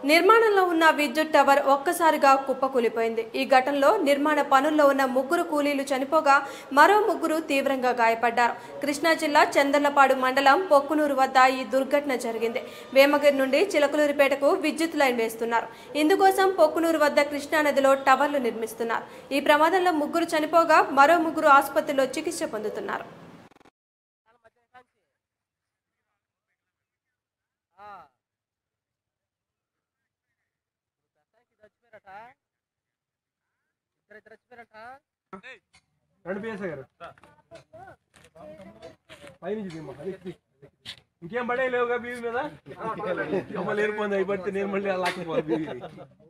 నిర్మాణంలో ఉన్న విద్యుత్ టవర్ ఒక్కసారిగా కుప్పకూలిపోయింది ఈ ఘటనలో నిర్మాణ పనుల్లో ఉన్న ముగ్గురు కూలీలు చనిపోగా మరో ముగ్గురు తీవ్రంగా గాయపడ్డారు కృష్ణా జిల్లా చందర్లపాడు మండలం పొక్కునూరు వద్ద ఈ దుర్ఘటన జరిగింది వేమగిరి నుండి చిలకలూరిపేటకు విద్యుత్ లైన్ వేస్తున్నారు ఇందుకోసం పొక్కునూరు వద్ద కృష్ణా నదిలో టవర్లు నిర్మిస్తున్నారు ఈ ప్రమాదంలో ముగ్గురు చనిపోగా మరో ముగ్గురు ఆసుపత్రిలో చికిత్స పొందుతున్నారు రెండు పిఎస్ఐ గారు పైనుంచి తీయమ్మా. అది ఎక్కి. ఇంకేం పడే లేవుగా బీవీ మీద అమ్మ లేనిపోయింది అవి పడితే నేను మళ్ళీ అలా బీవీ